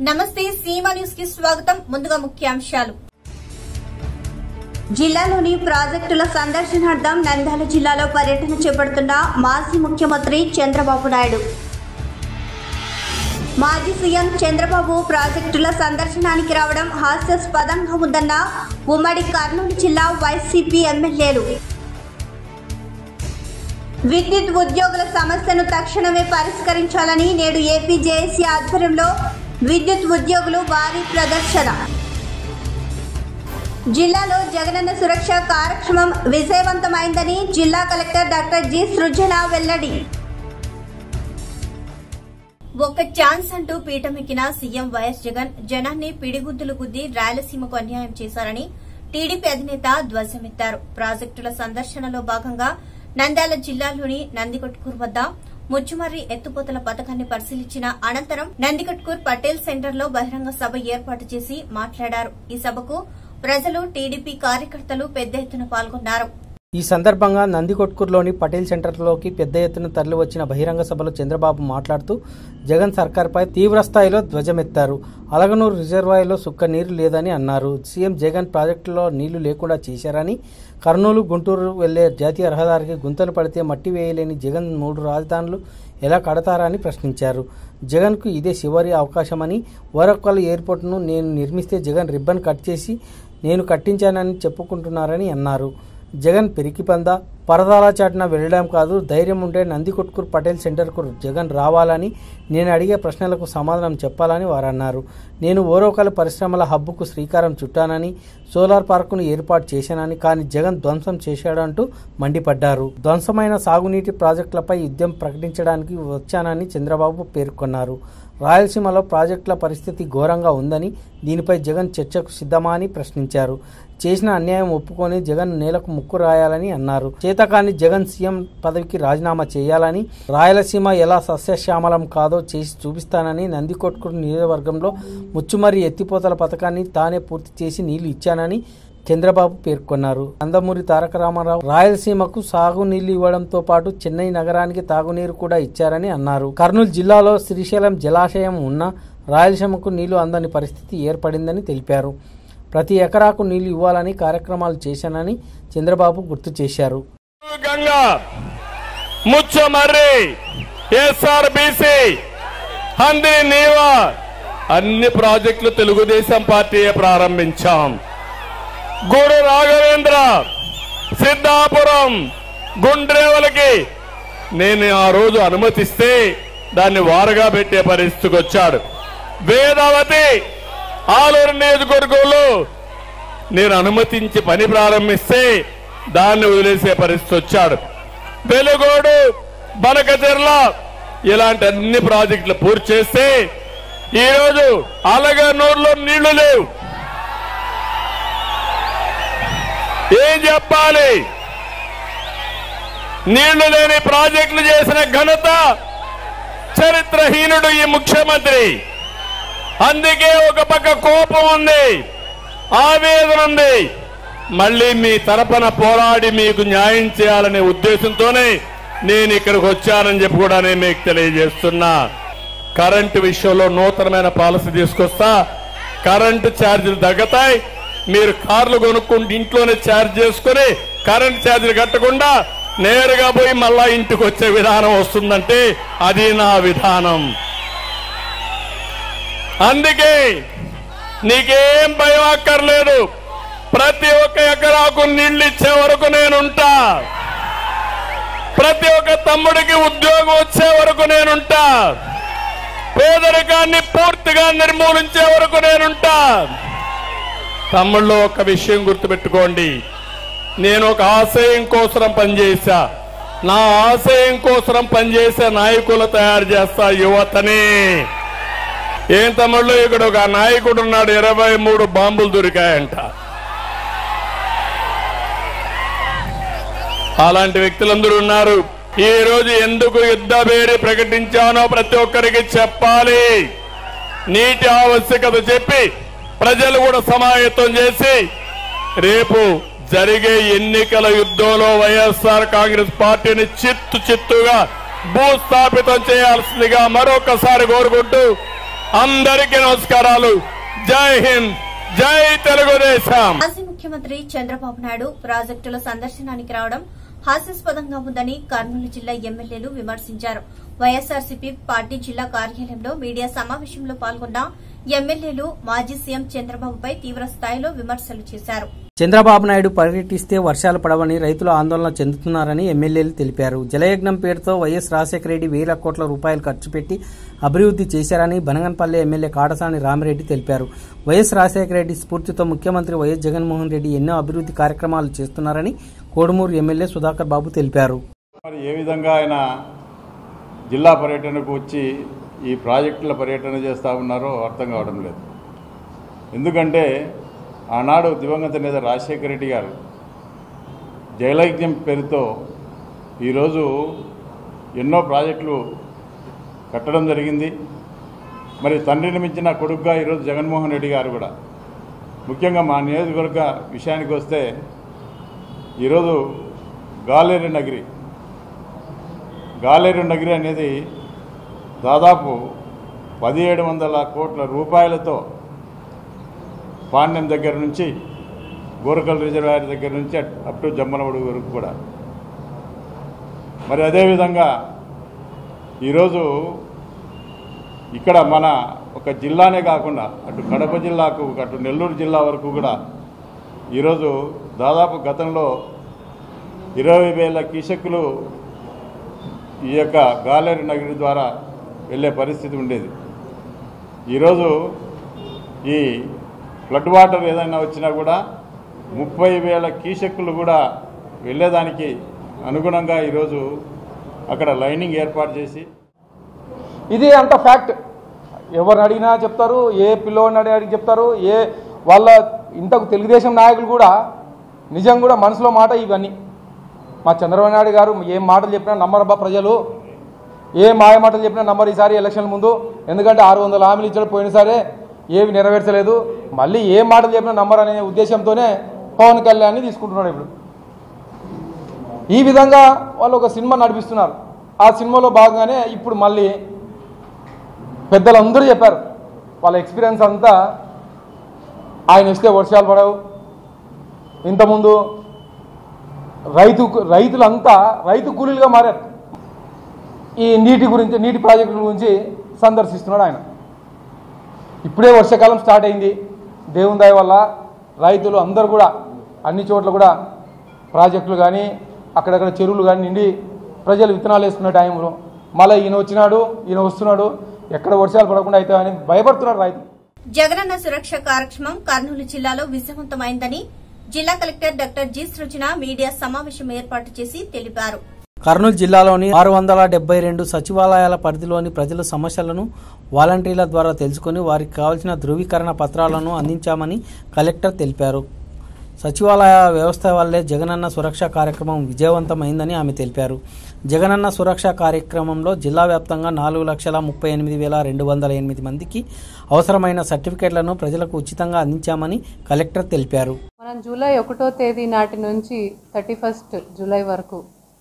నమస్తే సీమా న్యూస్ కి స్వాగతం ముందుగా ముఖ్యాంశాలు జిల్లాలోని ప్రాజెక్టుల సందర్శనార్థం నంద్యాల జిల్లాలో పర్యటన చేపడుతున్న మాజీ ముఖ్యమంత్రి చంద్రబాబు నాయుడు మాజీ సీఎం చంద్రబాబు ప్రాజెక్టుల సందర్శనానికి రావడం హాస్యాస్పదంగా ఉందన్న ఉమ్మడి కర్నూలు జిల్లా వైసీపీ ఎమ్మెల్యేలు విద్యుత్ ఉద్యోగుల సమస్యను తక్షణమే పరిష్కరించాలని నేడు ఏపీ జేఏసీ ఆధ్వర్యంలో విద్యుత్ ఉద్యోగులు భారీ ప్రదర్శన జిల్లాలో జగనన్న సురక్ష కార్యక్రమం విజయవంతమైందని జిల్లా కలెక్టర్ డాక్టర్ జి సృజన వెల్లడి ఒక ఛాన్స్ అంటూ పీఠమెక్కిన సీఎం వైఎస్ జగన్ జనాన్ని పిడిగుద్దులు గుద్ది రాయలసీమకు అన్యాయం చేశారని టీడీపీ అధినేత ధ్వజమెత్తారు ప్రాజెక్టుల సందర్శనలో భాగంగా నంద్యాల జిల్లాలోని నందికొట్కూర్ వద్ద ముచ్చుమర్రి ఎత్తుపోతల పథకాన్ని పరిశీలించిన అనంతరం నందికొట్కూర్ పటేల్ సెంటర్లో బహిరంగ సభ ఏర్పాటు చేసి మాట్లాడారు ఈ సభకు ప్రజలు టీడీపీ కార్యకర్తలు పెద్ద ఎత్తున పాల్గొన్నారు ఈ సందర్భంగా నందికొట్కూరులోని పటేల్ సెంటర్లోకి పెద్ద ఎత్తున తరలివచ్చిన బహిరంగ సభలో చంద్రబాబు మాట్లాడుతూ జగన్ సర్కార్పై తీవ్రస్థాయిలో ధ్వజమెత్తారు అలగనూరు రిజర్వాయర్లో సుక్క నీరు లేదని అన్నారు సీఎం జగన్ ప్రాజెక్టులో నీళ్లు లేకుండా చేశారని కర్నూలు గుంటూరు వెళ్లే జాతీయ రహదారికి గుంతలు పడితే మట్టి వేయలేని జగన్ మూడు రాజధానులు ఎలా కడతారని ప్రశ్నించారు జగన్కు ఇదే చివరి అవకాశమని వరక్కల్ ఎయిర్పోర్ట్ను నేను నిర్మిస్తే జగన్ రిబ్బన్ కట్ చేసి నేను కట్టించానని చెప్పుకుంటున్నారని అన్నారు జగన్ పెరికిపంద పరదాల చాటున వెళ్ళడం కాదు ధైర్యం ఉంటే నందికొట్కూరు పటేల్ సెంటర్కు జగన్ రావాలని నేను అడిగే ప్రశ్నలకు సమాధానం చెప్పాలని వారు అన్నారు నేను ఓరోకల పరిశ్రమల హబ్బుకు శ్రీకారం చుట్టానని సోలార్ పార్కును ఏర్పాటు చేశానని కానీ జగన్ ధ్వంసం చేశాడంటూ మండిపడ్డారు ధ్వంసమైన సాగునీటి ప్రాజెక్టులపై యుద్ధం ప్రకటించడానికి వచ్చానని చంద్రబాబు పేర్కొన్నారు రాయలసీమలో ప్రాజెక్టుల పరిస్థితి ఘోరంగా ఉందని దీనిపై జగన్ చర్చకు సిద్ధమా అని ప్రశ్నించారు చేసిన అన్యాయం ఒప్పుకొని జగన్ నేలకు ముక్కు రాయాలని అన్నారు చేతకాని జగన్ సీఎం పదవికి రాజీనామా చేయాలని రాయలసీమ ఎలా సస్యశ్యామలం కాదో చేసి చూపిస్తానని నందికొట్కూరు నియోజకవర్గంలో ముచ్చుమరి ఎత్తిపోతల పథకాన్ని తానే పూర్తి చేసి నీళ్లు ఇచ్చానని చంద్రబాబు పేర్కొన్నారు నందమూరి తారక రామారావు రాయలసీమకు సాగునీళ్లు ఇవ్వడంతో పాటు చెన్నై నగరానికి తాగునీరు కూడా ఇచ్చారని అన్నారు కర్నూలు జిల్లాలో శ్రీశైలం జలాశయం ఉన్న రాయలసీమకు నీళ్లు అందని పరిస్థితి ఏర్పడిందని తెలిపారు ప్రతి ఎకరాకు నీళ్లు ఇవ్వాలని కార్యక్రమాలు చేశానని చంద్రబాబు గుర్తు చేశారు గంగా ముచ్చమర్రి ఎస్ఆర్బిసి హంది నీవా అన్ని ప్రాజెక్టులు తెలుగుదేశం పార్టీయే ప్రారంభించాం గూడు రాఘవేంద్ర సిద్ధాపురం గుండ్రేవలకి నేను ఆ రోజు అనుమతిస్తే దాన్ని వారగా పెట్టే పరిస్థితికి వచ్చాడు వేదావతి ఆలూరు నియోజకవర్గంలో నేను అనుమతించి పని ప్రారంభిస్తే దాన్ని వదిలేసే పరిస్థితి వచ్చాడు వెలుగోడు బనకచెర్ల ఇలాంటి అన్ని ప్రాజెక్టులు పూర్తి చేస్తే ఈరోజు అలగనూరులో నీళ్లు లేవు ఏం చెప్పాలి నీళ్లు లేని ప్రాజెక్టులు చేసిన ఘనత చరిత్రహీనుడు ఈ ముఖ్యమంత్రి అందుకే ఒక పక్క కోపం ఉంది ఆవేదన ఉంది మళ్ళీ మీ తరపున పోరాడి మీకు న్యాయం చేయాలనే ఉద్దేశంతోనే నేను ఇక్కడికి వచ్చానని చెప్పి కూడా నేను మీకు తెలియజేస్తున్నా కరెంటు విషయంలో నూతనమైన పాలసీ తీసుకొస్తా కరెంటు ఛార్జీలు తగ్గుతాయి మీరు కార్లు కొనుక్కుంటే ఇంట్లోనే ఛార్జ్ చేసుకుని కరెంట్ ఛార్జీలు కట్టకుండా నేరుగా పోయి మళ్ళా ఇంటికి వచ్చే విధానం వస్తుందంటే అది నా విధానం అందుకే నీకేం భయం అక్కర్లేదు ప్రతి ఒక్క ఎకరాకు నీళ్లు ఇచ్చే వరకు నేనుంటా ప్రతి ఒక్క తమ్ముడికి ఉద్యోగం వచ్చే వరకు నేనుంటా పేదరికాన్ని పూర్తిగా నిర్మూలించే వరకు నేనుంటా తమ్ముళ్ళు ఒక విషయం గుర్తుపెట్టుకోండి నేను ఒక ఆశయం కోసం పనిచేశా నా ఆశయం కోసం పనిచేసే నాయకులు తయారు చేస్తా యువతని ఏం తమ్ముళ్ళు ఇక్కడ ఒక నాయకుడు ఉన్నాడు ఇరవై మూడు బాంబులు దొరికాయంట అలాంటి వ్యక్తులందరూ ఉన్నారు ఈ రోజు ఎందుకు యుద్ధ వేడి ప్రకటించానో ప్రతి ఒక్కరికి చెప్పాలి నీటి ఆవశ్యకత చెప్పి ప్రజలు కూడా సమాయత్తం చేసి రేపు జరిగే ఎన్నికల యుద్ధంలో వైఎస్ఆర్ కాంగ్రెస్ పార్టీని చిత్తు చిత్తుగా భూస్థాపితం చేయాల్సిందిగా మరొకసారి కోరుకుంటూ అందరికీ నమస్కారాలు జై హింద్ జై తెలుగుదేశం మాజీ ముఖ్యమంత్రి చంద్రబాబు నాయుడు ప్రాజెక్టుల సందర్శనానికి రావడం హాస్యాస్పదంగా ఉందని కర్నూలు జిల్లా ఎమ్మెల్యేలు విమర్శించారు వైఎస్ఆర్సీపీ పార్టీ జిల్లా కార్యాలయంలో మీడియా సమావేశంలో పాల్గొన్న ఎమ్మెల్యేలు మాజీ సీఎం చంద్రబాబుపై తీవ్ర స్థాయిలో విమర్శలు చేశారు చంద్రబాబు నాయుడు పర్యటిస్తే వర్షాలు పడవని రైతులు ఆందోళన చెందుతున్నారని ఎమ్మెల్యేలు తెలిపారు జలయజ్ఞం పేరుతో వైఎస్ రాజశేఖర రెడ్డి వేల కోట్ల రూపాయలు ఖర్చు పెట్టి అభివృద్ధి చేశారని బనగన్పల్లి ఎమ్మెల్యే కాటసాని రామిరెడ్డి తెలిపారు వైఎస్ రాజశేఖర రెడ్డి స్ఫూర్తితో ముఖ్యమంత్రి వైఎస్ జగన్మోహన్ రెడ్డి ఎన్నో అభివృద్ధి కార్యక్రమాలు చేస్తున్నారని కోడుమూరు ఎమ్మెల్యే సుధాకర్ బాబు తెలిపారు మరి ఏ విధంగా ఆయన జిల్లా పర్యటనకు వచ్చి ఈ ప్రాజెక్టుల పర్యటన చేస్తూ ఉన్నారో అర్థం కావడం లేదు ఎందుకంటే ఆనాడు దివంగత నేత రాజశేఖర రెడ్డి గారు జయలయజ్ఞం పేరుతో ఈరోజు ఎన్నో ప్రాజెక్టులు కట్టడం జరిగింది మరి తండ్రిని మించిన కొడుకుగా ఈరోజు జగన్మోహన్ రెడ్డి గారు కూడా ముఖ్యంగా మా నియోజకవర్గ విషయానికి వస్తే ఈరోజు గాలేరు నగిరి గాలేరు నగిరి అనేది దాదాపు పదిహేడు వందల కోట్ల రూపాయలతో పాండ్యం దగ్గర నుంచి గోరకల్ రిజర్వాయర్ దగ్గర నుంచి అట్- అప్ టు జమ్మలమడు వరకు కూడా మరి అదేవిధంగా ఈరోజు ఇక్కడ మన ఒక జిల్లానే కాకుండా అటు కడప జిల్లాకు అటు నెల్లూరు జిల్లా వరకు కూడా ఈరోజు దాదాపు గతంలో ఇరవై వేల కీసక్కులు ఈ యొక్క గాలేరు నగరి ద్వారా వెళ్ళే పరిస్థితి ఉండేది ఈరోజు ఈ ఫ్లడ్ వాటర్ ఏదైనా వచ్చినా కూడా ముప్పై వేల కీసక్కులు కూడా వెళ్ళేదానికి అనుగుణంగా ఈరోజు అక్కడ లైనింగ్ ఏర్పాటు చేసి ఇది అంత ఫ్యాక్ట్ ఎవరిని అడిగినా చెప్తారు ఏ పిల్లోని అడిగి చెప్తారు ఏ వాళ్ళ ఇంతకు తెలుగుదేశం నాయకులు కూడా నిజం కూడా మనసులో మాట ఇవన్నీ మా చంద్రబాబు నాయుడు గారు ఏం మాటలు చెప్పినా నమ్మరబ్బా ప్రజలు ఏ మాయ మాటలు చెప్పినా నమ్మరు ఈసారి ఎలక్షన్ ముందు ఎందుకంటే ఆరు వందల హామీలు ఇచ్చాడు పోయినసారే ఏవి నెరవేర్చలేదు మళ్ళీ ఏ మాటలు చెప్పినా నమ్మరు అనే ఉద్దేశంతోనే పవన్ కళ్యాణ్ని తీసుకుంటున్నాడు ఇప్పుడు ఈ విధంగా వాళ్ళు ఒక సినిమా నడిపిస్తున్నారు ఆ సినిమాలో భాగంగానే ఇప్పుడు మళ్ళీ పెద్దలందరూ చెప్పారు వాళ్ళ ఎక్స్పీరియన్స్ అంతా ఆయన ఇస్తే వర్షాలు పడవు ఇంతకుముందు రైతు రైతులంతా రైతు కూలీలుగా మారారు ఈ నీటి గురించి నీటి ప్రాజెక్టుల గురించి సందర్శిస్తున్నాడు ఆయన ఇప్పుడే వర్షాకాలం స్టార్ట్ అయింది దేవుని దయ వల్ల రైతులు అందరూ కూడా అన్ని చోట్ల కూడా ప్రాజెక్టులు కానీ అక్కడక్కడ చెరువులు కానీ నిండి ప్రజలు విత్తనాలు వేసుకునే టైంలో మళ్ళీ ఈయన వచ్చినాడు ఈయన వస్తున్నాడు ఎక్కడ వర్షాలు పడకుండా అవుతాయని భయపడుతున్నాడు రైతు జగనన్న సురక్ష కార్యక్రమం కర్నూలు జిల్లాలో విజయవంతమైందని జిల్లా collector doctor G Srijana media సమావేశం ఏర్పాటు చేసి తెలిపారు కర్నూలు జిల్లాలోని ఆరు వందల డెబ్బై రెండు సచివాలయాల పరిధిలోని ప్రజల సమస్యలను వాలంటీర్ల ద్వారా తెలుసుకుని వారికి కావాల్సిన ధృవీకరణ పత్రాలను అందించామని కలెక్టర్ తెలిపారు సచివాలయ వ్యవస్థ వల్లే జగనన్న సురక్ష కార్యక్రమం విజయవంతమైందని ఆమె తెలిపారు జగనన్న సురక్ష కార్యక్రమంలో జిల్లా వ్యాప్తంగా నాలుగు లక్షల ముప్పై ఎనిమిది వేల రెండు వందల ఎనిమిది మందికి అవసరమైన సర్టిఫికేట్లను ప్రజలకు ఉచితంగా అందించామని కలెక్టర్ తెలిపారు మనం జూలై ఒకటో తేదీ నాటి నుంచి థర్టీ ఫస్ట్ జూలై వరకు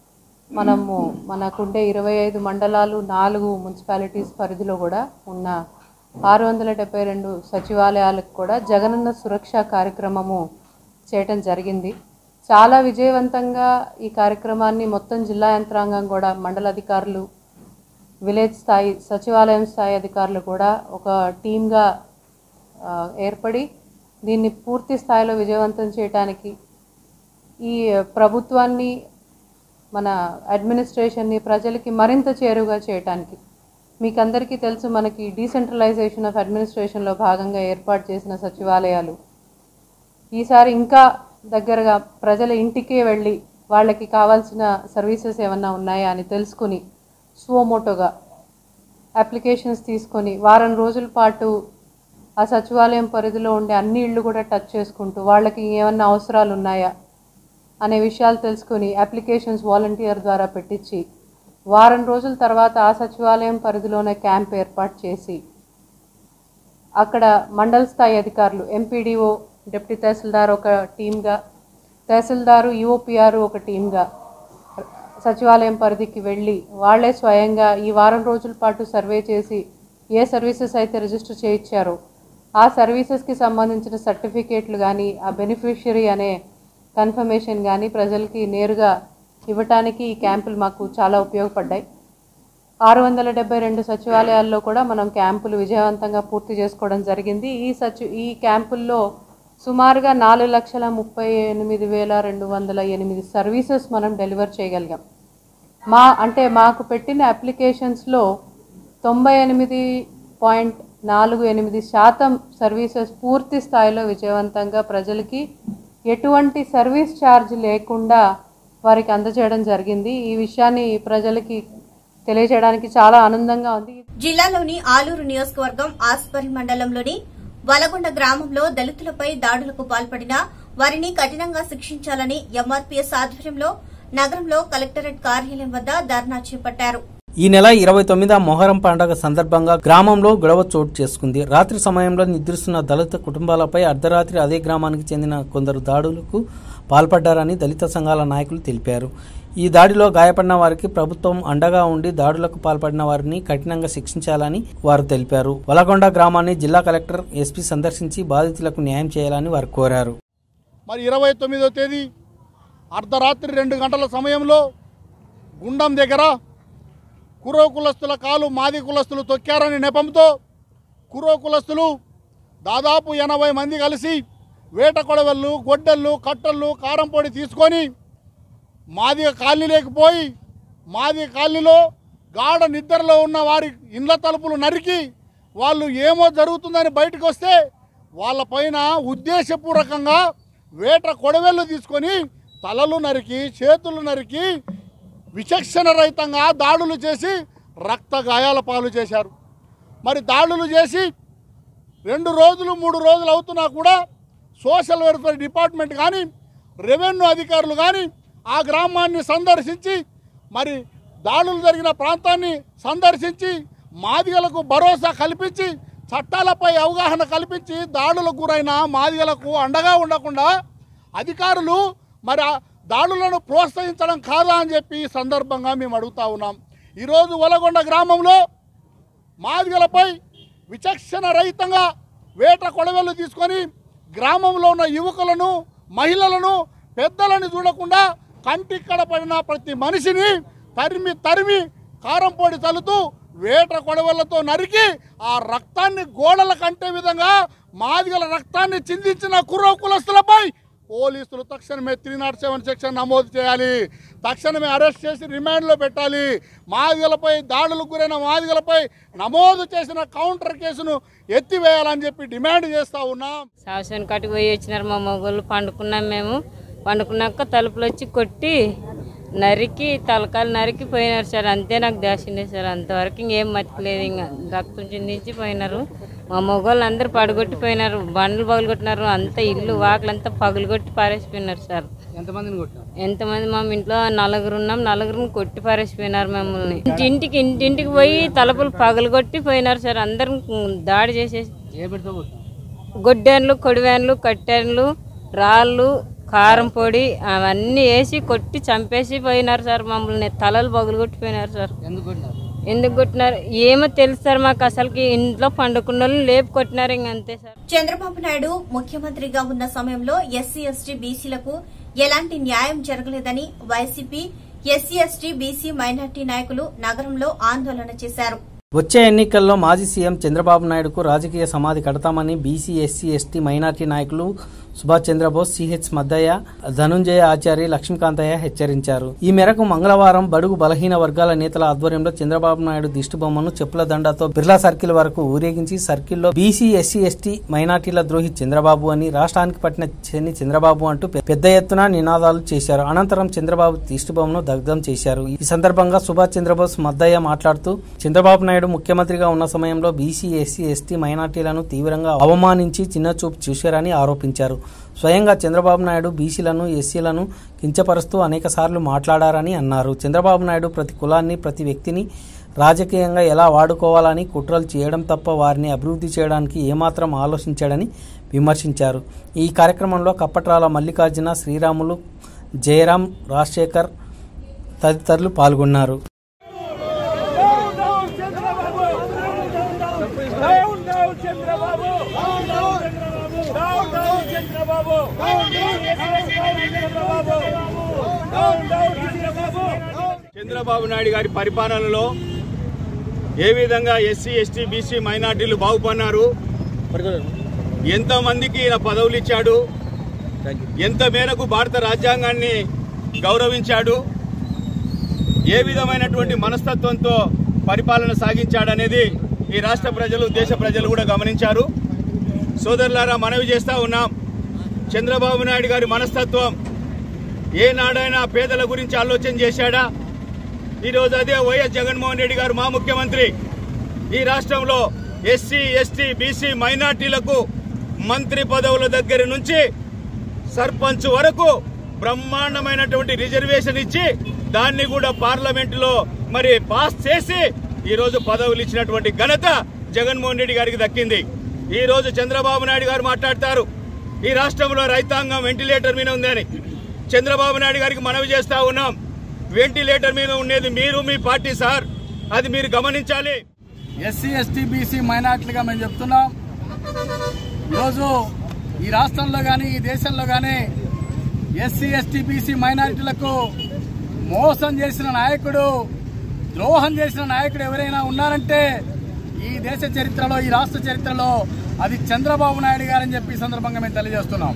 మనము మనకుండే ఇరవై ఐదు మండలాలు నాలుగు మున్సిపాలిటీస్ పరిధిలో కూడా ఉన్న ఆరు వందల డెబ్బై రెండు సచివాలయాలకు కూడా జగనన్న సురక్ష కార్యక్రమము చేయటం జరిగింది చాలా విజయవంతంగా ఈ కార్యక్రమాన్ని మొత్తం జిల్లా యంత్రాంగం కూడా మండల అధికారులు విలేజ్ స్థాయి సచివాలయం స్థాయి అధికారులు కూడా ఒక టీమ్గా ఆ, ఏర్పడి దీన్ని పూర్తి స్థాయిలో విజయవంతం చేయడానికి ఈ ప్రభుత్వాన్ని మన అడ్మినిస్ట్రేషన్ని ప్రజలకి మరింత చేరువుగా చేయటానికి మీకు అందరికీ తెలుసు మనకి డీసెంట్రలైజేషన్ ఆఫ్ అడ్మినిస్ట్రేషన్లో భాగంగా ఏర్పాటు చేసిన సచివాలయాలు ఈసారి ఇంకా దగ్గరగా ప్రజల ఇంటికే వెళ్ళి వాళ్ళకి కావాల్సిన సర్వీసెస్ ఏమన్నా ఉన్నాయా అని తెలుసుకుని సువోమోటోగా అప్లికేషన్స్ తీసుకొని వారం రోజుల పాటు ఆ సచివాలయం పరిధిలో ఉండే అన్ని ఇళ్ళు కూడా టచ్ చేసుకుంటూ వాళ్ళకి ఏమన్నా అవసరాలు ఉన్నాయా అనే విషయాలు తెలుసుకొని అప్లికేషన్స్ వాలంటీర్ ద్వారా పెట్టించి వారం రోజుల తర్వాత ఆ సచివాలయం పరిధిలోనే క్యాంప్ ఏర్పాటు చేసి అక్కడ మండల స్థాయి అధికారులు ఎంపీడీఓ డిప్యూటీ తహసీల్దార్ ఒక టీమ్గా తహసీల్దారు యూఓపిఆర్ ఒక టీమ్గా సచివాలయం పరిధికి వెళ్ళి వాళ్ళే స్వయంగా ఈ వారం రోజుల పాటు సర్వే చేసి ఏ సర్వీసెస్ అయితే రిజిస్టర్ చేయించారో ఆ సర్వీసెస్కి సంబంధించిన సర్టిఫికేట్లు కానీ ఆ బెనిఫిషియరీ అనే కన్ఫర్మేషన్ కానీ ప్రజలకి నేరుగా ఇవ్వటానికి ఈ క్యాంపులు మాకు చాలా ఉపయోగపడ్డాయి ఆరు వందల డెబ్బై రెండు సచివాలయాల్లో కూడా మనం క్యాంపులు విజయవంతంగా పూర్తి చేసుకోవడం జరిగింది ఈ సచి ఈ క్యాంపుల్లో సుమారుగా నాలుగు లక్షల ముప్పై ఎనిమిది వేల రెండు వందల ఎనిమిది సర్వీసెస్ మనం డెలివర్ చేయగలిగాం మా అంటే మాకు పెట్టిన అప్లికేషన్స్లో తొంభై ఎనిమిది పాయింట్ నాలుగు ఎనిమిది శాతం సర్వీసెస్ పూర్తి స్థాయిలో విజయవంతంగా ప్రజలకి ఎటువంటి సర్వీస్ ఛార్జ్ లేకుండా వారికి అందజేయడం జరిగింది ఈ విషయాన్ని ప్రజలకి తెలియజేయడానికి చాలా ఆనందంగా ఉంది జిల్లాలోని ఆలూరు నియోజకవర్గం ఆస్పరి మండలంలోని వలగొండ గ్రామంలో దళితులపై దాడులకు పాల్పడిన వారిని కఠినంగా శిక్షించాలని ఎంఆర్పీఎస్ ఆధ్వర్యంలో నగరంలో కలెక్టరేట్ కార్యాలయం వద్ద ధర్నా చేపట్టారు ఈ నెల ఇరవై తొమ్మిది మొహరం పండుగ సందర్భంగా గ్రామంలో గొడవ చోటు చేసుకుంది రాత్రి సమయంలో నిద్రిస్తున్న దళిత కుటుంబాలపై అర్ధరాత్రి అదే గ్రామానికి చెందిన కొందరు దాడులకు పాల్పడ్డారని దళిత సంఘాల నాయకులు తెలిపారు ఈ దాడిలో గాయపడిన వారికి ప్రభుత్వం అండగా ఉండి దాడులకు పాల్పడిన వారిని కఠినంగా శిక్షించాలని వారు తెలిపారు వలగొండ గ్రామాన్ని జిల్లా కలెక్టర్ ఎస్పీ సందర్శించి బాధితులకు న్యాయం చేయాలని వారు కోరారు మరి ఇరవై తొమ్మిదో తేదీ అర్ధరాత్రి రెండు గంటల సమయంలో గుండం దగ్గర కురో కులస్తుల కాలు మాది కులస్తులు తొక్కారని నెపంతో కురో కులస్తులు దాదాపు ఎనభై మంది కలిసి వేట కొడవళ్ళు గొడ్డళ్ళు కట్టళ్ళు కారం పొడి తీసుకొని మాది కాలనీలోకి పోయి మాది కాలనీలో గాఢ నిద్రలో ఉన్న వారి ఇండ్ల తలుపులు నరికి వాళ్ళు ఏమో జరుగుతుందని బయటకు వస్తే వాళ్ళ పైన ఉద్దేశపూర్వకంగా వేట కొడవెళ్ళు తీసుకొని తలలు నరికి చేతులు నరికి విచక్షణ రహితంగా దాడులు చేసి రక్త గాయాల పాలు చేశారు మరి దాడులు చేసి రెండు రోజులు మూడు రోజులు అవుతున్నా కూడా సోషల్ వెల్ఫేర్ డిపార్ట్మెంట్ కానీ రెవెన్యూ అధికారులు కానీ ఆ గ్రామాన్ని సందర్శించి మరి దాడులు జరిగిన ప్రాంతాన్ని సందర్శించి మాదిగలకు భరోసా కల్పించి చట్టాలపై అవగాహన కల్పించి దాడులకు గురైన మాదిగలకు అండగా ఉండకుండా అధికారులు మరి ఆ దాడులను ప్రోత్సహించడం కాదా అని చెప్పి ఈ సందర్భంగా మేము అడుగుతా ఉన్నాం ఈరోజు వలగొండ గ్రామంలో మాదిగలపై విచక్షణ రహితంగా వేట కొడవెళ్ళు తీసుకొని గ్రామంలో ఉన్న యువకులను మహిళలను పెద్దలను చూడకుండా కంటిక్కడ పడిన ప్రతి మనిషిని తరిమి తరిమి కారం పొడి చల్లుతూ వేట కొడవలతో నరికి ఆ రక్తాన్ని గోడల కంటే విధంగా మాదిగల రక్తాన్ని చిందించిన కుర్ర కులస్తులపై పోలీసులు తక్షణమే త్రీ నాట్ సెవెన్ సెక్షన్ నమోదు చేయాలి తక్షణమే అరెస్ట్ చేసి రిమాండ్లో పెట్టాలి మాదిగలపై దాడులకు గురైన మాదిగలపై నమోదు చేసిన కౌంటర్ కేసును ఎత్తివేయాలని చెప్పి డిమాండ్ చేస్తా ఉన్నాం శాసన కాటికి పోయి వచ్చినారు మా మొగోళ్ళు పండుకున్నాం మేము పండుకున్నాక తలుపులు వచ్చి కొట్టి నరికి తలకాలు నరికి పోయినారు సార్ అంతే నాకు దాచిండే సార్ అంతవరకు ఇంకేం మతిలేదు ఇంకా రక్తం చిందించి పోయినారు మా మొగోళ్ళు అందరూ పడగొట్టిపోయినారు బండ్లు పగలగొట్టినారు అంత ఇల్లు వాకిలంతా పగులుగొట్టి పారేసిపోయినారు సార్ ఎంతమందిని కొట్టారు ఎంతమంది మా ఇంట్లో నలుగురు ఉన్నాం నలుగురిని కొట్టి పారేసిపోయినారు మమ్మల్ని ఇంటింటికి ఇంటింటికి పోయి తలుపులు పగలగొట్టి పోయినారు సార్ అందరం దాడి చేసేసి ఏ పెడితే కొట్టారు గొడ్డెన్లు కొడివేన్లు కట్టెన్లు రాళ్ళు కారం పొడి అవన్నీ వేసి కొట్టి చంపేసి పోయినారు సార్ మమ్మల్ని తలలు బగులు కొట్టిపోయినారు సార్ ఎందుకు కొట్టినారు ఎందుకు కొట్టినారు ఏమో తెలుసు సార్ మాకు అసలుకి ఇంట్లో పండుకున్న వాళ్ళని లేపు కొట్టినారు ఇంక అంతే సార్ చంద్రబాబు నాయుడు ముఖ్యమంత్రిగా ఉన్న సమయంలో ఎస్సీ ఎస్టీ బీసీలకు ఎలాంటి న్యాయం జరగలేదని YCP SC ST BC minority నాయకులు నగరంలో ఆందోళన చేశారు వచ్చే ఎన్నికల్లో మాజీ సీఎం చంద్రబాబు నాయుడుకు రాజకీయ సమాధి కడతామని బీసీ ఎస్సీ ఎస్టీ మైనార్టీ నాయకులు సుభాష్ చంద్రబోస్ సిహెచ్ మద్దయ్య ధనుంజయ ఆచారి లక్ష్మీకాంతయ్య హెచ్చరించారు ఈ మేరకు మంగళవారం బడుగు బలహీన వర్గాల నేతల ఆధ్వర్యంలో చంద్రబాబు నాయుడు దిష్టిబొమ్మను చెప్పుల దండాతో బిర్లా సర్కిల్ వరకు ఊరేగించి సర్కిల్లో బీసీ ఎస్సీ ఎస్టీ మైనార్టీల ద్రోహి చంద్రబాబు అని రాష్ట్రానికి పట్టిన శని చంద్రబాబు అంటూ పెద్ద ఎత్తున నినాదాలు చేశారు అనంతరం చంద్రబాబు దిష్టిబొమ్మను దగ్ధం చేశారు ఈ సందర్భంగా సుభాష్ చంద్రబోస్ మద్దయ్య మాట్లాడుతూ చంద్రబాబు నాయుడు ముఖ్యమంత్రిగా ఉన్న సమయంలో బీసీ ఎస్సీ ఎస్టీ మైనార్టీలను తీవ్రంగా అవమానించి చిన్నచూపు చూశారని ఆరోపించారు స్వయంగా చంద్రబాబు నాయుడు బీసీలను ఎస్సీలను కించపరుస్తూ అనేక సార్లు మాట్లాడారని అన్నారు చంద్రబాబు నాయుడు ప్రతి కులాన్ని ప్రతి వ్యక్తిని రాజకీయంగా ఎలా వాడుకోవాలని కుట్రలు చేయడం తప్ప వారిని అభివృద్ధి చేయడానికి ఏమాత్రం ఆలోచించాడని విమర్శించారు ఈ కార్యక్రమంలో కప్పట్రాల మల్లికార్జున శ్రీరాములు జయరాం రాజశేఖర్ తదితరులు పాల్గొన్నారు చంద్రబాబు నాయుడు గారి పరిపాలనలో ఏ విధంగా ఎస్సీ ఎస్టీ బీసీ మైనార్టీలు బాగుపడినారు ఎంతో మందికి ఈయన పదవులు ఇచ్చాడు ఎంత మేరకు భారత రాజ్యాంగాన్ని గౌరవించాడు ఏ విధమైనటువంటి మనస్తత్వంతో పరిపాలన సాగించాడనేది ఈ రాష్ట్ర ప్రజలు దేశ ప్రజలు కూడా గమనించారు సోదరులారా మనవి చేస్తా ఉన్నాం చంద్రబాబు నాయుడు గారి మనస్తత్వం ఏనాడైనా పేదల గురించి ఆలోచన చేశాడా ఈరోజు అదే వైఎస్ జగన్మోహన్ రెడ్డి గారు మా ముఖ్యమంత్రి ఈ రాష్ట్రంలో ఎస్సీ ఎస్టీ బీసీ మైనార్టీలకు మంత్రి పదవుల దగ్గర నుంచి సర్పంచ్ వరకు బ్రహ్మాండమైనటువంటి రిజర్వేషన్ ఇచ్చి దాన్ని కూడా పార్లమెంటులో మరి పాస్ చేసి ఈ రోజు పదవులు ఇచ్చినటువంటి ఘనత జగన్మోహన్ రెడ్డి గారికి దక్కింది ఈ రోజు చంద్రబాబు నాయుడు గారు మాట్లాడతారు ఈ రాష్ట్రంలో రైతాంగం వెంటిలేటర్ మీద ఉందని చంద్రబాబు నాయుడు గారికి మనవి చేస్తా ఉన్నాం వెంటిలేటర్ మీద ఉండేది మీరు మీ పార్టీ సార్ అది మీరు గమనించాలి ఎస్సీ ఎస్టీ బీసీ మైనార్టీలుగా మేము చెప్తున్నాం ఈరోజు ఈ రాష్ట్రంలో కానీ ఈ దేశంలో కానీ ఎస్సీ ఎస్టీ బీసీ మైనారిటీలకు మోసం చేసిన నాయకుడు ద్రోహం చేసిన నాయకుడు ఎవరైనా ఉన్నారంటే ఈ దేశ చరిత్రలో ఈ రాష్ట్ర చరిత్రలో అది చంద్రబాబు నాయుడు గారని చెప్పి ఈ సందర్భంగా మేము తెలియజేస్తున్నాం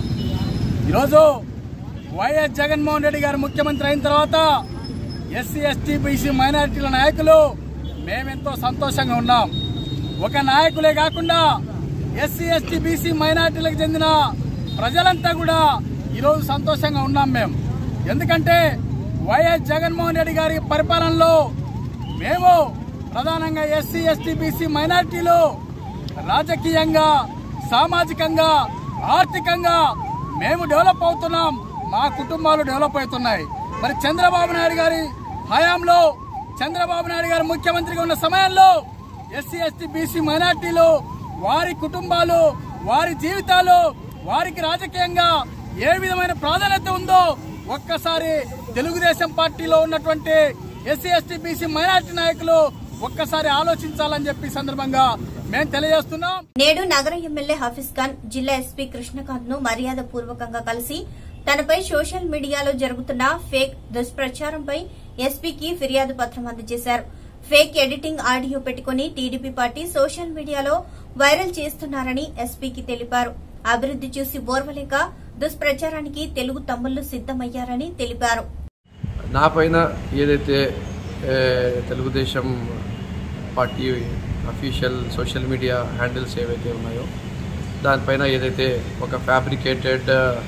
ఈరోజు వైఎస్ జగన్మోహన్ రెడ్డి గారు ముఖ్యమంత్రి అయిన తర్వాత ఎస్సీ ఎస్టీ బీసీ మైనారిటీల నాయకులు మేమెంతో సంతోషంగా ఉన్నాం ఒక నాయకులే కాకుండా ఎస్సీ ఎస్టీ బీసీ మైనారిటీలకు చెందిన ప్రజలంతా కూడా ఈరోజు సంతోషంగా ఉన్నాం మేము ఎందుకంటే వైఎస్ జగన్మోహన్ రెడ్డి గారి పరిపాలనలో మేము ప్రధానంగా ఎస్సీ ఎస్టీ బీసీ మైనారిటీలు రాజకీయంగా సామాజికంగా ఆర్థికంగా మేము డెవలప్ అవుతున్నాం మా కుటుంబాలు డెవలప్ అవుతున్నాయి మరి చంద్రబాబు నాయుడు గారి హయాంలో చంద్రబాబు నాయుడు గారు ముఖ్యమంత్రిగా ఉన్న సమయంలో ఎస్సీ ఎస్టీ బీసీ మైనార్టీలు వారి కుటుంబాలు వారి జీవితాలు వారికి రాజకీయంగా ఏ విధమైన ప్రాధాన్యత ఉందో ఒక్కసారి తెలుగుదేశం పార్టీలో ఉన్నటువంటి ఎస్సీ ఎస్టీ బీసీ మైనార్టీ నాయకులు ఒక్కసారి ఆలోచించాలని చెప్పి ఈ సందర్భంగా మేము తెలియజేస్తున్నాం నేడు నగర ఎమ్మెల్యే హఫీజ్ ఖాన్ జిల్లా ఎస్పీ కృష్ణకాంత్ ను మర్యాద పూర్వకంగా కలిసి తనపై సోషల్ మీడియాలో జరుగుతున్న ఫేక్ దుష్ప్రచారంపై ఎస్పీకి ఫిర్యాదు పత్రం అందజేశారు ఫేక్ ఎడిటింగ్ ఆడియో పెట్టుకుని టీడీపీ పార్టీ సోషల్ మీడియాలో వైరల్ చేస్తున్నారని ఎస్పీకి తెలిపారు అభివృద్ది చూసి ఓర్వలేక దుష్ప్రచారానికి తెలుగు తమ్ముళ్లు సిద్దమయ్యారని తెలిపారు నా పైన ఏదైతే ఏ, Telugudesam party official social media handles ఏవైతే ఉన్నాయో దానిపైన ఏదైతే ఒక ఫ్యాబ్రికేటెడ్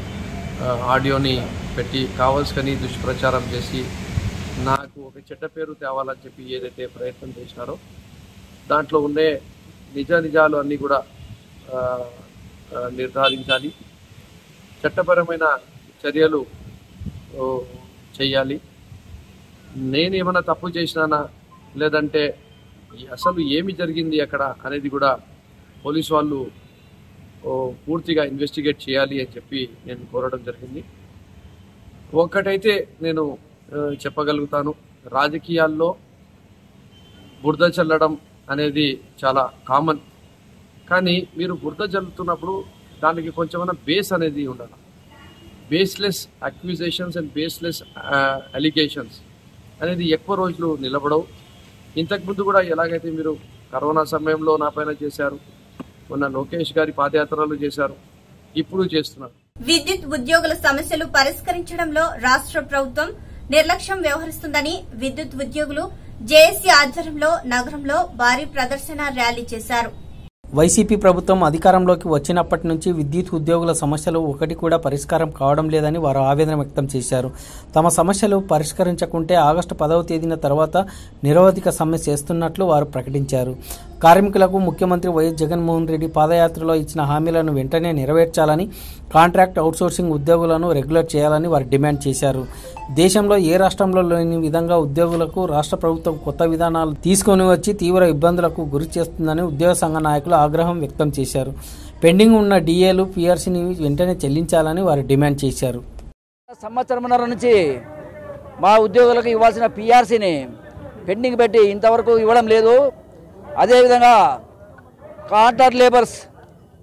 ఆడియోని పెట్టి కావాల్సుకని దుష్ప్రచారం చేసి నాకు ఒక చెడ్డ పేరు తేవాలని చెప్పి ఏదైతే ప్రయత్నం చేసినారో దాంట్లో ఉండే నిజ నిజాలు అన్నీ కూడా ఆ, ఆ, నిర్ధారించాలి చట్టపరమైన చర్యలు ఓ, చెయ్యాలి నేనేమైనా తప్పు చేసినానా లేదంటే ఈ అసలు ఏమి జరిగింది అక్కడ అనేది కూడా పోలీస్ వాళ్ళు ఓ, పూర్తిగా ఇన్వెస్టిగేట్ చేయాలి అని చెప్పి నేను కోరడం జరిగింది ఒక్కటైతే నేను ఆ, చెప్పగలుగుతాను రాజకీయాల్లో బురద చల్లడం అనేది చాలా కామన్ కానీ మీరు బురద చల్లుతున్నప్పుడు దానికి కొంచెమైనా బేస్ అనేది ఉండాలి baseless accusations and baseless allegations అనేది ఎక్కువ రోజులు నిలబడవు ఇంతకుముందు కూడా ఎలాగైతే మీరు కరోనా సమయంలో నా పైన చేశారు మొన్న లోకేష్ గారి పాదయాత్రలు చేశారు ఇప్పుడు చేస్తున్నారు విద్యుత్ ఉద్యోగుల సమస్యలు పరిష్కరించడంలో రాష్ట్ర ప్రభుత్వం నిర్లక్ష్యం వ్యవహరిస్తుందని విద్యుత్ ఉద్యోగులు జేఏసీ ఆధ్వర్యంలో నగరంలో భారీ ప్రదర్శన ర్యాలీ చేశారు వైసీపీ ప్రభుత్వం అధికారంలోకి వచ్చినప్పటి నుంచి విద్యుత్ ఉద్యోగుల సమస్యలు ఒకటి కూడా పరిష్కారం కావడం లేదని వారు ఆవేదన వ్యక్తం చేశారు తమ సమస్యలు పరిష్కరించకుంటే ఆగస్టు పదవ తేదీన తర్వాత నిరవధిక సమ్మె చేస్తున్నట్లు వారు ప్రకటించారు కార్మికులకు ముఖ్యమంత్రి వైఎస్ జగన్మోహన్ రెడ్డి పాదయాత్రలో ఇచ్చిన హామీలను వెంటనే నెరవేర్చాలని కాంట్రాక్ట్ అవుట్సోర్సింగ్ ఉద్యోగులను రెగ్యులర్ చేయాలని వారు డిమాండ్ చేశారు దేశంలో ఏ రాష్ట్రంలో లేని విధంగా ఉద్యోగులకు రాష్ట్ర ప్రభుత్వం కొత్త విధానాలు తీసుకొని వచ్చి తీవ్ర ఇబ్బందులకు గురి చేస్తుందని ఉద్యోగ సంఘ నాయకులు ఆగ్రహం వ్యక్తం చేశారు పెండింగ్ ఉన్న డిఏలు పీఆర్సీని వెంటనే చెల్లించాలని వారు డిమాండ్ చేశారు సంవత్సరంన్నర నుంచి మా ఉద్యోగులకు ఇవ్వాల్సిన పిఆర్సీని పెండింగ్ పెట్టి ఇంతవరకు ఇవ్వడం లేదు అదేవిధంగా కాంట్రాక్ట్ లేబర్స్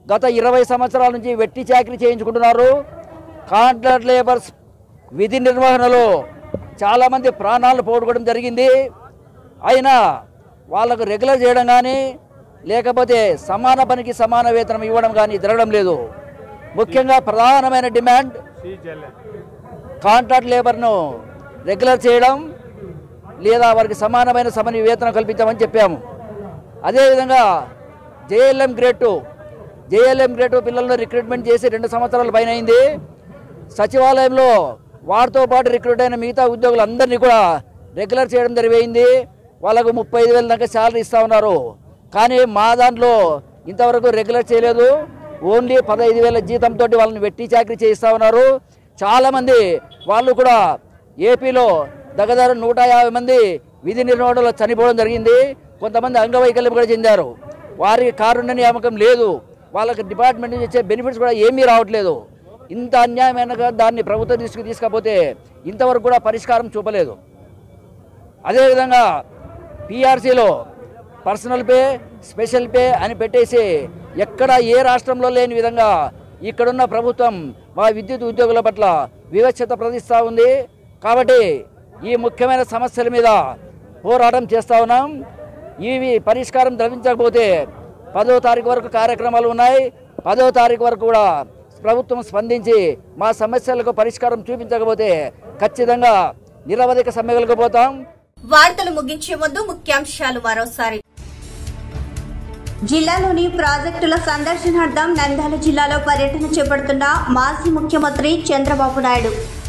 గత ఇరవై సంవత్సరాల నుంచి వెట్టి చాకరీ చేయించుకుంటున్నారు కాంట్రాక్ట్ లేబర్స్ విధి నిర్వహణలో చాలామంది ప్రాణాలు పోగొట్టుకోవడం జరిగింది అయినా వాళ్ళకు రెగ్యులర్ చేయడం కానీ లేకపోతే సమాన పనికి సమాన వేతనం ఇవ్వడం కానీ జరగడం లేదు ముఖ్యంగా ప్రధానమైన డిమాండ్ కాంట్రాక్ట్ లేబర్ను రెగ్యులర్ చేయడం లేదా వారికి సమానమైన సమని వేతనం కల్పించమని చెప్పాము అదేవిధంగా JLM grade two JLM grade two పిల్లలను రిక్రూట్మెంట్ చేసి రెండు సంవత్సరాల పైన అయింది సచివాలయంలో వారితో పాటు రిక్రూట్ అయిన మిగతా ఉద్యోగులందరినీ కూడా రెగ్యులర్ చేయడం జరిగింది వాళ్ళకు ముప్పై ఐదు వేల దాకా శాలరీ ఇస్తూ ఉన్నారు కానీ మా దాంట్లో ఇంతవరకు రెగ్యులర్ చేయలేదు ఓన్లీ పదహైదు వేల జీతంతో వాళ్ళని వెట్టి చాకరీ చేయిస్తూ ఉన్నారు చాలామంది వాళ్ళు కూడా ఏపీలో దగ్గర నూట యాభై మంది విధి నిర్వహణలో చనిపోవడం జరిగింది కొంతమంది అంగవైకల్యం కూడా చెందారు వారికి కారుణ్య నియామకం లేదు వాళ్ళకి డిపార్ట్మెంట్ నుంచి వచ్చే బెనిఫిట్స్ కూడా ఏమీ రావట్లేదు ఇంత అన్యాయమైన దాన్ని ప్రభుత్వం తీసుకు తీసుకపోతే ఇంతవరకు కూడా పరిష్కారం చూపలేదు అదేవిధంగా పీఆర్సీలో పర్సనల్ పే స్పెషల్ పే అని పెట్టేసి ఎక్కడ ఏ రాష్ట్రంలో లేని విధంగా ఇక్కడున్న ప్రభుత్వం మా విద్యుత్ ఉద్యోగుల పట్ల వివక్షత ప్రదర్శిస్తూ ఉంది కాబట్టి ఈ ముఖ్యమైన సమస్యల మీద పోరాటం చేస్తూ ఉన్నాం ఇవి పరిష్కారం లభించకపోతే పదో తారీఖు వరకు కార్యక్రమాలు ఉన్నాయి పదో తారీఖు వరకు కూడా ప్రభుత్వం స్పందించి మా సమస్యలకు పరిష్కారం చూపించకపోతే ఖచ్చితంగా నిరవధిక సమ్మెలకు పోతాం వార్తలు ముగించే ముందు ముఖ్యాంశాలు మరోసారి జిల్లాలోని ప్రాజెక్టుల సందర్శనార్థం నంద్యాల జిల్లాలో పర్యటన చేపడుతున్న మాజీ ముఖ్యమంత్రి చంద్రబాబు నాయుడు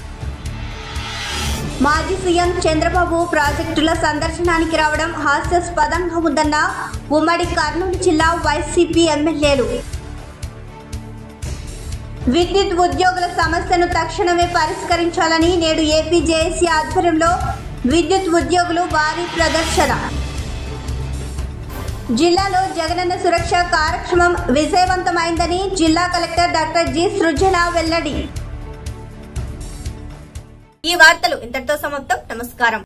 మాజీ సీఎం చంద్రబాబు ప్రాజెక్టుల సందర్శనానికి రావడం హాస్యాస్పదంగా ఉందన్న ఉమ్మడి కర్నూలు జిల్లా వైసీపీ ఎమ్మెల్యేలు విద్యుత్ ఉద్యోగుల సమస్యను తక్షణమే పరిష్కరించాలని నేడు ఏపీ జేఏసీ ఆధ్వర్యంలో విద్యుత్ ఉద్యోగులు భారీ ప్రదర్శన జిల్లాలో జగనన్న సురక్ష కార్యక్రమం విజయవంతమైందని జిల్లా కలెక్టర్ డాక్టర్ జి సృజన వెల్లడి ఈ వార్తలు ఇంతటితో సమాప్తం నమస్కారం